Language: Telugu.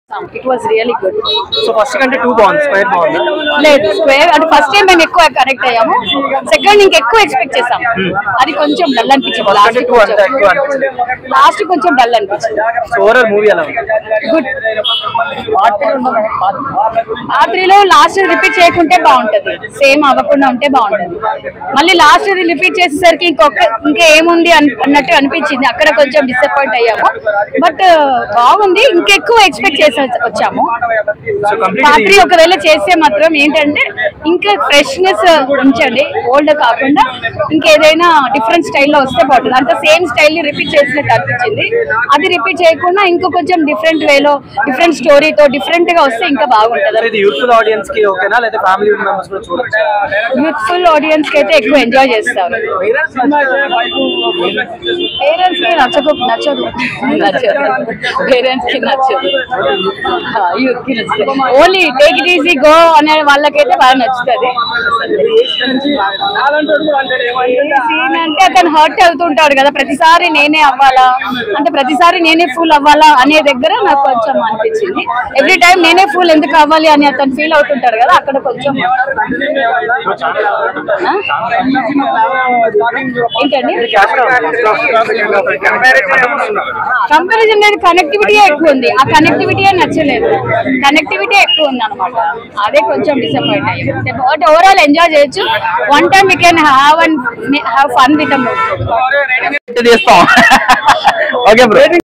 It was really good so first కంటే టూ బాగుంది స్క్వేర్ బాగుంది లేదు స్క్వేర్ అంటే ఫస్ట్ టైం మేము ఎక్కువ కనెక్ట్ అయ్యాము సెకండ్ ఇంక ఎక్కువ ఎక్స్పెక్ట్ చేసాం అది కొంచెం డల్ అనిపించింది ఫస్ట్ లాస్ట్ కంటే టూ అంత ఎక్కువ అనిపించింది లాస్ట్ కొంచెం డల్ అనిపించింది సో ఓవరాల్ మూవీ ఎలా ఉంది గుడ్ ఆ త్రీలో లాస్ట్ రిపీట్ చేయకుంటే బాగుంటది సేమ్ అవ్వకుండా ఉంటే బాగుంటది మళ్ళీ లాస్ట్ రిపీట్ చేసేసరికి ఇంకొక ఇంకా ఏముంది అన్- అన్నట్టు అనిపించింది అక్కడ కొంచెం డిసప్పాయింట్ అయ్యాము బట్ బాగుంది ఇంకెక్కువ ఎక్స్పెక్ట్ చేసి వచ్చాము సో కంప్లీట్ రాత్రి ఒకవేళ చేస్తే మాత్రం ఏంటంటే ఇంకా ఫ్రెష్నెస్ ఉంచండి ఓల్డ్ కాకుండా ఇంకేదైనా డిఫరెంట్ స్టైల్లో వస్తే బాగుంటుంది అంత సేమ్ స్టైల్ ని రిపీట్ చేసినట్టు అనిపించింది అది రిపీట్ చేయకుండా ఇంకో కొంచెం డిఫరెంట్ వేలో డిఫరెంట్ స్టోరీతో డిఫరెంట్ గా వస్తే ఇంకా బాగుంటుంది ఇది యూత్ఫుల్ ఆడియన్స్ కి ఓకేనా లేదా ఫ్యామిలీ మెంబర్స్ కూడా చూడొచ్చు యూత్ఫుల్ ఆడియన్స్ కి అయితే ఎక్కువ ఎంజాయ్ చేస్తారు పేరెంట్స్ కి నచ్చకు నచ్చదు నచ్చదు పేరెంట్స్ కి నచ్చదు యూత్ కి నచ్చదు only take it easy go అనే వాళ్ళకైతే బాగా నచ్చుతుంది సీన్ అంటే అతను హర్ట్ అవుతుంటాడు కదా ప్రతిసారి నేనే అవ్వాలా అంటే ప్రతిసారి నేనే ఫుల్ అవ్వాలా అనే దగ్గర నాకు కొంచెం అనిపించింది ఎవ్రీ టైం నేనే ఫుల్ ఎందుకు అవ్వాలి అని అతను ఫీల్ అవుతుంటాడు కదా అక్కడ కొంచెం ఆ? ఏంటండి కంపారిజన్ అనేది కనెక్టివిటీ ఎక్కువ ఉంది ఆ కనెక్టివిటీ నచ్చలేదు కనెక్టివిటీ ఎక్కువ ఉంది అనమాట అదే కొంచెం డిసప్పాయింట్ అయ్యింది బట్ ఓవరాల్ ఎంజాయ్ చేయొచ్చు one time we can have and have fun with తీస్తాం ఓకే బ్రో